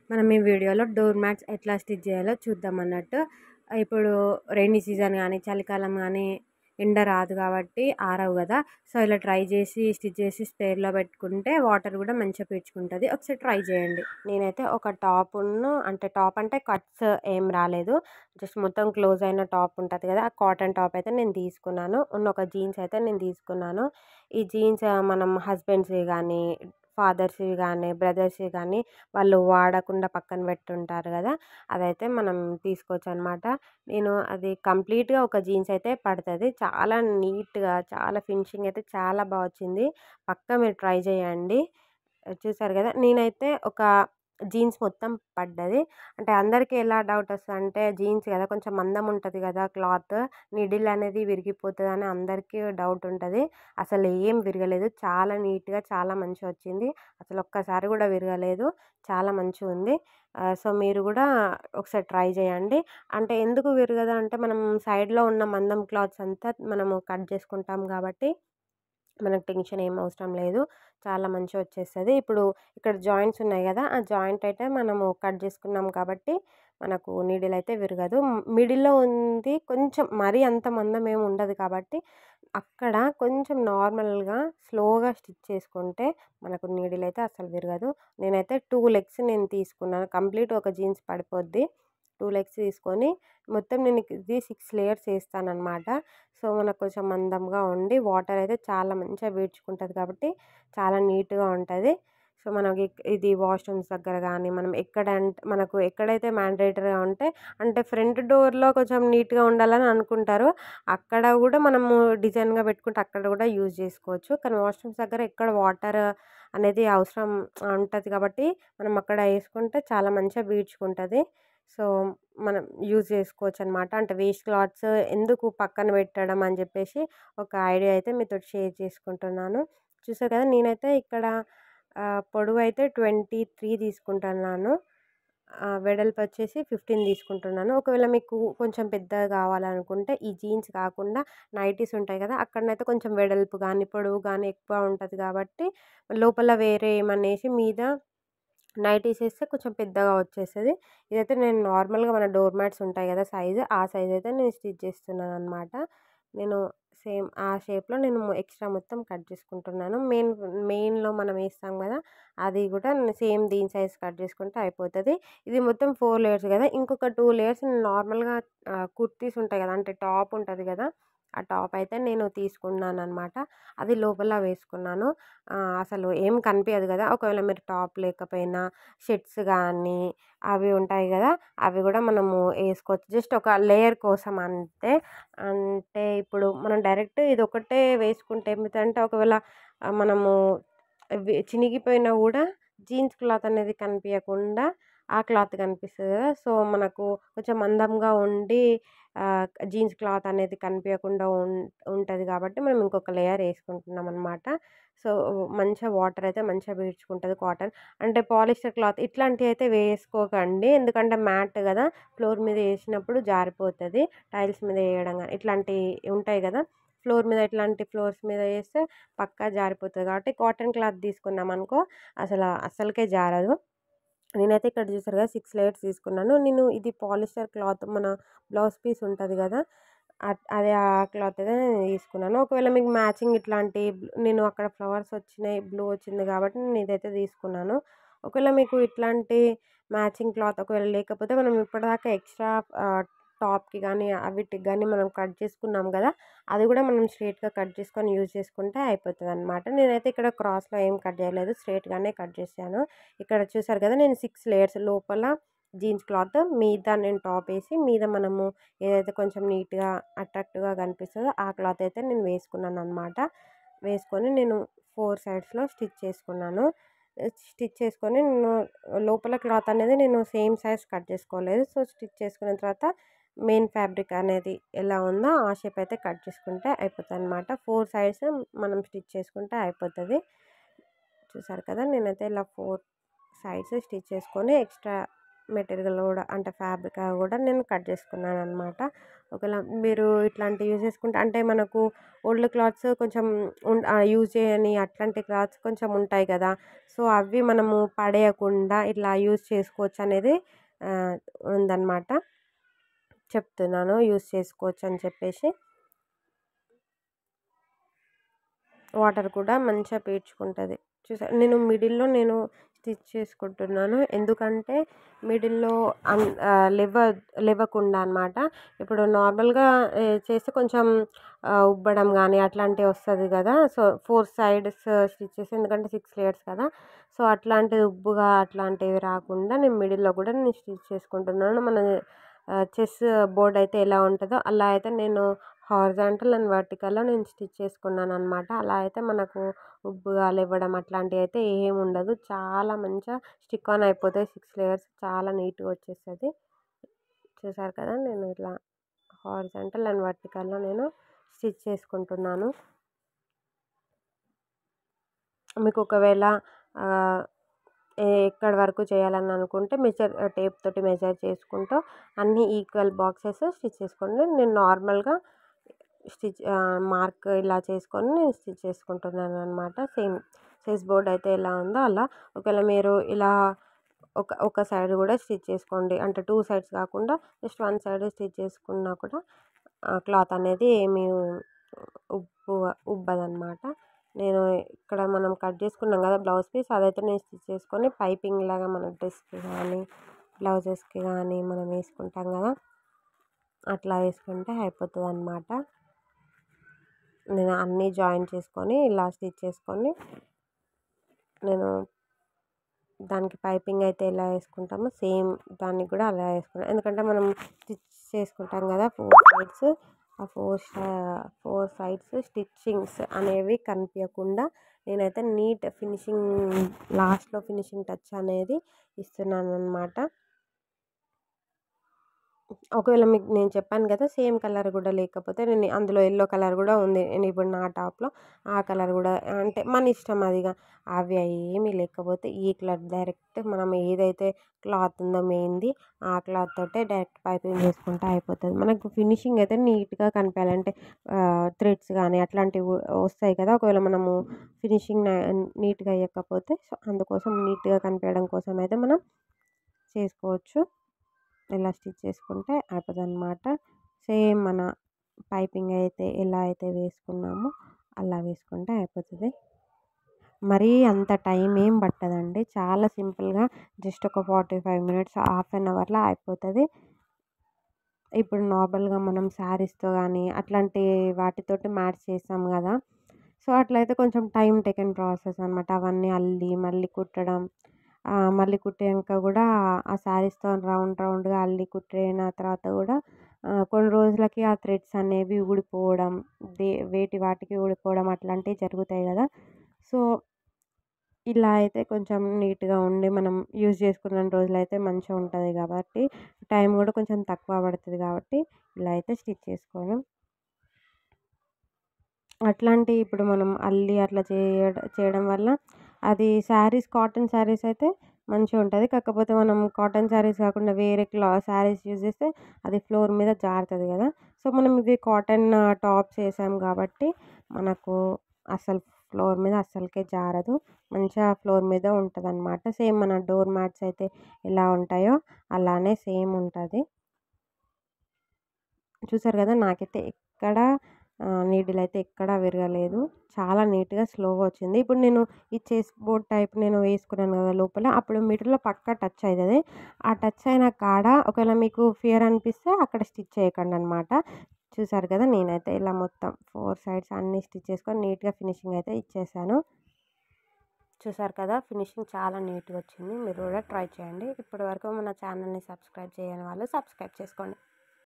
మనం ఈ వీడియోలో డోర్ మ్యాట్స్ ఎట్లా స్టిచ్ చేయాలో చూద్దాం అన్నట్టు ఇప్పుడు రైనీ సీజన్ కానీ చలికాలం కానీ ఎండ రాదు కాబట్టి ఆరవు కదా సో ఇలా ట్రై చేసి స్టిచ్ చేసి స్పేర్లో పెట్టుకుంటే వాటర్ కూడా మంచిగా పీల్చుకుంటుంది ఒకసారి ట్రై చేయండి నేనైతే ఒక టాప్ను అంటే టాప్ అంటే కట్స్ ఏం రాలేదు జస్ట్ మొత్తం క్లోజ్ అయిన టాప్ ఉంటుంది కదా ఆ కాటన్ టాప్ అయితే నేను తీసుకున్నాను ఉన్న ఒక జీన్స్ అయితే నేను తీసుకున్నాను ఈ జీన్స్ మనం హస్బెండ్స్వి కానీ ఫాదర్స్వి కానీ బ్రదర్స్వి కానీ వాళ్ళు వాడకుండా పక్కన పెట్టుంటారు కదా అదైతే మనం తీసుకోవచ్చు అనమాట నేను అది కంప్లీట్గా ఒక జీన్స్ అయితే పడుతుంది చాలా నీట్గా చాలా ఫినిషింగ్ అయితే చాలా బాగా వచ్చింది పక్కా మీరు ట్రై చేయండి చూసారు కదా నేనైతే ఒక జీన్స్ మొత్తం పడ్డది అంటే అందరికీ ఎలా డౌట్ వస్తుంది అంటే జీన్స్ కదా కొంచెం మందం ఉంటుంది కదా క్లాత్ నిడిల్ అనేది విరిగిపోతుంది అని అందరికీ డౌట్ ఉంటుంది అసలు ఏం విరగలేదు చాలా నీట్గా చాలా మంచిగా వచ్చింది అసలు ఒక్కసారి కూడా విరగలేదు చాలా మంచిగా ఉంది సో మీరు కూడా ఒకసారి ట్రై చేయండి అంటే ఎందుకు విరగదు అంటే మనం సైడ్లో ఉన్న మందం క్లాత్స్ అంతా మనము కట్ చేసుకుంటాం కాబట్టి మనకు టెన్షన్ ఏం అవసరం లేదు చాలా మంచిగా వచ్చేస్తుంది ఇప్పుడు ఇక్కడ జాయింట్స్ ఉన్నాయి కదా ఆ జాయింట్ అయితే మనము కట్ చేసుకున్నాం కాబట్టి మనకు నీడిల్ అయితే విరగదు మిడిల్లో ఉంది కొంచెం మరీ అంత మందం ఏమి ఉండదు కాబట్టి అక్కడ కొంచెం నార్మల్గా స్లోగా స్టిచ్ చేసుకుంటే మనకు నీడిల్ అయితే అసలు విరగదు నేనైతే టూ లెగ్స్ నేను తీసుకున్నాను కంప్లీట్ ఒక జీన్స్ పడిపోద్ది టూ లెగ్స్ తీసుకొని మొత్తం నేను ఇది సిక్స్ లేయర్స్ వేస్తానమాట సో మనకు కొంచెం మందంగా ఉండి వాటర్ అయితే చాలా మంచిగా పీల్చుకుంటుంది కాబట్టి చాలా నీట్గా ఉంటుంది సో మనకి ఇది వాష్రూమ్స్ దగ్గర కానీ మనం ఎక్కడ మనకు ఎక్కడైతే మ్యాండేటరీగా ఉంటే అంటే ఫ్రంట్ డోర్లో కొంచెం నీట్గా ఉండాలని అనుకుంటారు అక్కడ కూడా మనము డిజైన్గా పెట్టుకుంటే అక్కడ కూడా యూజ్ చేసుకోవచ్చు కానీ వాష్రూమ్స్ దగ్గర ఎక్కడ వాటర్ అనేది అవసరం ఉంటుంది కాబట్టి మనం అక్కడ వేసుకుంటే చాలా మంచిగా పీల్చుకుంటుంది సో మనం యూజ్ చేసుకోవచ్చు అనమాట అంటే వేస్ట్ క్లాత్స్ ఎందుకు పక్కన పెట్టడం అని చెప్పేసి ఒక ఐడియా అయితే మీతో షేర్ చేసుకుంటున్నాను చూసారు కదా నేనైతే ఇక్కడ పొడవు అయితే ట్వంటీ త్రీ తీసుకుంటున్నాను వెడల్పు వచ్చేసి ఫిఫ్టీన్ తీసుకుంటున్నాను ఒకవేళ మీకు కొంచెం పెద్దగా కావాలనుకుంటే ఈ జీన్స్ కాకుండా నైటీస్ ఉంటాయి కదా అక్కడనైతే కొంచెం వెడల్పు కానీ పొడవు కానీ ఎక్కువ ఉంటుంది కాబట్టి లోపల వేరే ఏమన్నా వేసి మీద నైటీస్ వేస్తే కొంచెం పెద్దగా వచ్చేస్తుంది ఇదైతే నేను నార్మల్గా మన డోర్ మ్యాట్స్ ఉంటాయి కదా సైజు ఆ సైజ్ అయితే నేను స్టిచ్ చేస్తున్నాను అనమాట నేను సేమ్ ఆ షేప్లో నేను ఎక్స్ట్రా మొత్తం కట్ చేసుకుంటున్నాను మెయిన్ మెయిన్లో మనం వేస్తాం కదా అది కూడా సేమ్ దీని సైజ్ కట్ చేసుకుంటే అయిపోతుంది ఇది మొత్తం ఫోర్ లేయర్స్ కదా ఇంకొక టూ లేయర్స్ నార్మల్గా కుర్తీస్ ఉంటాయి కదా అంటే టాప్ ఉంటుంది కదా ఆ టాప్ అయితే నేను తీసుకున్నాను అనమాట అది లోపల వేసుకున్నాను అసలు ఏం కనిపించదు కదా ఒకవేళ మీరు టాప్ లేకపోయినా షర్ట్స్ కానీ అవి ఉంటాయి కదా అవి కూడా మనము వేసుకోవచ్చు జస్ట్ ఒక లేయర్ కోసం అంతే అంటే ఇప్పుడు మనం డైరెక్ట్ ఇది ఒకటే వేసుకుంటే ఏమవుతుందంటే ఒకవేళ మనము చినిగిపోయినా కూడా జీన్స్ క్లాత్ అనేది కనిపించకుండా ఆ క్లాత్ కనిపిస్తుంది కదా సో మనకు కొంచెం మందంగా ఉండి జీన్స్ క్లాత్ అనేది కనిపించకుండా ఉంటుంది కాబట్టి మనం ఇంకొక లేయర్ వేసుకుంటున్నాం అనమాట సో మంచిగా వాటర్ అయితే మంచిగా పీల్చుకుంటుంది కాటన్ అంటే పాలిస్టర్ క్లాత్ ఇట్లాంటివి అయితే వేసుకోకండి ఎందుకంటే మ్యాట్ కదా ఫ్లోర్ మీద వేసినప్పుడు జారిపోతుంది టైల్స్ మీద వేయడం కానీ ఇట్లాంటివి ఉంటాయి కదా ఫ్లోర్ మీద ఇట్లాంటి ఫ్లోర్స్ మీద వేస్తే పక్కా జారిపోతుంది కాబట్టి కాటన్ క్లాత్ తీసుకున్నాం అనుకో అసలు అస్సలకే జారదు నేనైతే ఇక్కడ చూసారు కదా సిక్స్ లేయర్స్ తీసుకున్నాను నేను ఇది పాలిస్టర్ క్లాత్ మన బ్లౌజ్ పీస్ ఉంటుంది కదా అదే ఆ క్లాత్ అయితే నేను తీసుకున్నాను ఒకవేళ మీకు మ్యాచింగ్ ఇట్లాంటి నేను అక్కడ ఫ్లవర్స్ వచ్చినాయి బ్లూ వచ్చింది కాబట్టి నేను ఇదైతే తీసుకున్నాను ఒకవేళ మీకు ఇట్లాంటి మ్యాచింగ్ క్లాత్ ఒకవేళ లేకపోతే మనం ఇప్పటిదాకా ఎక్స్ట్రా టాప్కి కానీ వీటికి కానీ మనం కట్ చేసుకున్నాం కదా అది కూడా మనం స్ట్రైట్గా కట్ చేసుకొని యూజ్ చేసుకుంటే అయిపోతుంది అనమాట నేనైతే ఇక్కడ క్రాస్లో ఏం కట్ చేయలేదు స్ట్రైట్గానే కట్ చేశాను ఇక్కడ చూసారు కదా నేను సిక్స్ లేయర్స్ లోపల జీన్స్ క్లాత్ మీద నేను టాప్ వేసి మీద మనము ఏదైతే కొంచెం నీట్గా అట్రాక్టివ్గా కనిపిస్తుందో ఆ క్లాత్ అయితే నేను వేసుకున్నాను అనమాట వేసుకొని నేను ఫోర్ సైడ్స్లో స్టిచ్ చేసుకున్నాను స్టిచ్ చేసుకొని నేను లోపల క్లాత్ అనేది నేను సేమ్ సైజ్ కట్ చేసుకోలేదు సో స్టిచ్ చేసుకున్న తర్వాత మెయిన్ ఫ్యాబ్రిక్ అనేది ఎలా ఉందో ఆ షేప్ అయితే కట్ చేసుకుంటే అయిపోతుంది అనమాట ఫోర్ సైడ్స్ మనం స్టిచ్ చేసుకుంటే అయిపోతుంది చూసారు కదా నేనైతే ఇలా ఫోర్ సైడ్స్ స్టిచ్ చేసుకొని ఎక్స్ట్రా మెటీరియల్ కూడా అంటే ఫ్యాబ్రిక్ కూడా నేను కట్ చేసుకున్నాను అనమాట ఒకవేళ మీరు ఇట్లాంటివి యూజ్ చేసుకుంటే అంటే మనకు ఓల్డ్ క్లాత్స్ కొంచెం యూజ్ చేయని అట్లాంటి క్లాత్స్ కొంచెం ఉంటాయి కదా సో అవి మనము పడేయకుండా ఇట్లా యూజ్ చేసుకోవచ్చు అనేది ఉందన్నమాట చెప్తున్నాను యూజ్ చేసుకోవచ్చు అని చెప్పేసి వాటర్ కూడా మంచిగా పీల్చుకుంటుంది చూసా నేను మిడిల్లో నేను స్టిచ్ చేసుకుంటున్నాను ఎందుకంటే మిడిల్లో అన్ లేవ లేవకుండా అనమాట ఇప్పుడు నార్మల్గా చేస్తే కొంచెం ఉబ్బడం కానీ అట్లాంటివి వస్తుంది కదా సో ఫోర్ సైడ్స్ స్టిచెస్ ఎందుకంటే సిక్స్ లేయర్స్ కదా సో అట్లాంటిది ఉబ్బుగా అట్లాంటివి రాకుండా నేను మిడిల్లో కూడా నేను స్టిచ్ చేసుకుంటున్నాను మన చెస్ బోర్డ్ అయితే ఎలా ఉంటుందో అలా అయితే నేను హారిజాంటల్ అండ్ వర్టికల్లో నేను స్టిచ్ చేసుకున్నాను అనమాట అలా అయితే మనకు ఉబ్బుగా లేవడం అట్లాంటివి అయితే ఏమి ఉండదు చాలా మంచిగా స్టిక్ ఆన్ అయిపోతాయి సిక్స్ లేయర్స్ చాలా నీట్గా వచ్చేస్తుంది చూసారు కదా నేను ఇట్లా హారిజాంటల్ అండ్ వర్టికల్లో నేను స్టిచ్ చేసుకుంటున్నాను మీకు ఒకవేళ ఎక్కడి వరకు చేయాలని అనుకుంటే మెజర్ టేప్ తోటి మెజర్ చేసుకుంటూ అన్ని ఈక్వల్ బాక్సెస్ స్టిచ్ చేసుకోండి నేను నార్మల్గా స్టిచ్ మార్క్ ఇలా చేసుకొని నేను స్టిచ్ చేసుకుంటున్నాను అనమాట సేమ్ సైజ్ బోర్డ్ అయితే ఎలా ఉందో అలా ఒకవేళ మీరు ఇలా ఒక ఒక సైడ్ కూడా స్టిచ్ చేసుకోండి అంటే టూ సైడ్స్ కాకుండా జస్ట్ వన్ సైడ్ స్టిచ్ చేసుకున్నా కూడా క్లాత్ అనేది ఏమీ ఉబ్బు ఉబ్బదన్నమాట నేను ఇక్కడ మనం కట్ చేసుకున్నాం కదా బ్లౌజ్ పీస్ అదైతే నేను స్టిచ్ చేసుకొని పైపింగ్ లాగా మన డ్రెస్కి కానీ బ్లౌజెస్కి కానీ మనం వేసుకుంటాం కదా అట్లా వేసుకుంటే అయిపోతుంది అనమాట నేను అన్నీ జాయిన్ చేసుకొని ఇలా స్టిచ్ చేసుకొని నేను దానికి పైపింగ్ అయితే ఎలా వేసుకుంటామో సేమ్ దానికి కూడా అలా వేసుకుంటాం ఎందుకంటే మనం స్టిచ్ చేసుకుంటాం కదా ఫోర్ సైడ్స్ ఆ ఫోర్ ఫోర్ సైడ్స్ స్టిచ్చింగ్స్ అనేవి కనిపించకుండా నేనైతే నీట్ ఫినిషింగ్ లాస్ట్లో ఫినిషింగ్ టచ్ అనేది ఇస్తున్నాను అనమాట ఒకవేళ మీకు నేను చెప్పాను కదా సేమ్ కలర్ కూడా లేకపోతే నేను అందులో ఎల్లో కలర్ కూడా ఉంది నేను ఇప్పుడు నా టాప్లో ఆ కలర్ కూడా అంటే మన ఇష్టం అదిగా అవి ఏమీ లేకపోతే ఈ కలర్ డైరెక్ట్ మనం ఏదైతే క్లాత్ ఉందో మెయిన్ది ఆ క్లాత్ తోటే డైరెక్ట్ పైపింగ్ చేసుకుంటే అయిపోతుంది మనకు ఫినిషింగ్ అయితే నీట్గా కనిపించాలంటే థ్రెడ్స్ కానీ అట్లాంటివి వస్తాయి కదా ఒకవేళ మనము ఫినిషింగ్ నీట్గా అయ్యకపోతే సో అందుకోసం నీట్గా కనిపించడం కోసం అయితే మనం చేసుకోవచ్చు ఇలా స్టిచ్ చేసుకుంటే అయిపోతుంది అనమాట సేమ్ మన పైపింగ్ అయితే ఎలా అయితే వేసుకున్నామో అలా వేసుకుంటే అయిపోతుంది మరీ అంత టైం ఏం పట్టదండి చాలా సింపుల్గా జస్ట్ ఒక forty five minutes half an అవర్లో అయిపోతుంది ఇప్పుడు నార్మల్గా మనం శారీస్తో కానీ అట్లాంటి వాటితోటి మ్యాచ్ చేస్తాం కదా సో అట్లయితే కొంచెం టైం టేకెన్ ప్రాసెస్ అనమాట అవన్నీ అల్లి మళ్ళీ కుట్టడం మళ్ళీ కుట్టాక కూడా ఆ శారీస్తో రౌండ్ రౌండ్గా అల్లి కుట్టిన తర్వాత కూడా కొన్ని రోజులకి ఆ థ్రెడ్స్ అనేవి ఊడిపోవడం దే వేటి వాటికి ఊడిపోవడం అట్లాంటివి జరుగుతాయి కదా సో ఇలా అయితే కొంచెం నీట్గా ఉండి మనం యూజ్ చేసుకున్న రోజులు అయితే మంచిగా ఉంటుంది కాబట్టి టైం కూడా కొంచెం తక్కువ పడుతుంది కాబట్టి ఇలా అయితే స్టిచ్ చేసుకోవడం అట్లాంటి ఇప్పుడు మనం అల్లి అట్లా చేయడం చేయడం వల్ల అది శారీస్ కాటన్ శారీస్ అయితే మంచిగా ఉంటుంది కాకపోతే మనం కాటన్ శారీస్ కాకుండా వేరే క్లా శారీస్ యూజ్ చేస్తే అది ఫ్లోర్ మీద జారుతుంది కదా సో మనం ఇది కాటన్ టాప్స్ వేసాం కాబట్టి మనకు అసలు ఫ్లోర్ మీద అస్సలకే జారదు మంచిగా ఫ్లోర్ మీద ఉంటుంది అనమాట సేమ్ మన డోర్ మ్యాట్స్ అయితే ఎలా ఉంటాయో అలానే సేమ్ ఉంటుంది చూసారు కదా నాకైతే ఎక్కడ నీడిల్ అయితే ఎక్కడా విరగలేదు చాలా నీట్గా స్లోగా వచ్చింది ఇప్పుడు నేను ఈ చెస్ బోర్డ్ టైప్ నేను వేసుకున్నాను కదా లోపల అప్పుడు మిడిల్లో పక్క టచ్ అవుతుంది ఆ టచ్ అయిన కాడ ఒకవేళ మీకు ఫియర్ అనిపిస్తే అక్కడ స్టిచ్ చేయకండి అనమాట చూసారు కదా నేనైతే ఇలా మొత్తం ఫోర్ సైడ్స్ అన్ని స్టిచ్ చేసుకొని నీట్గా ఫినిషింగ్ అయితే ఇచ్చేసాను చూసారు కదా ఫినిషింగ్ చాలా నీట్గా వచ్చింది మీరు కూడా ట్రై చేయండి ఇప్పటి వరకు మన ఛానల్ని సబ్స్క్రైబ్ చేయని వాళ్ళు సబ్స్క్రైబ్ చేసుకోండి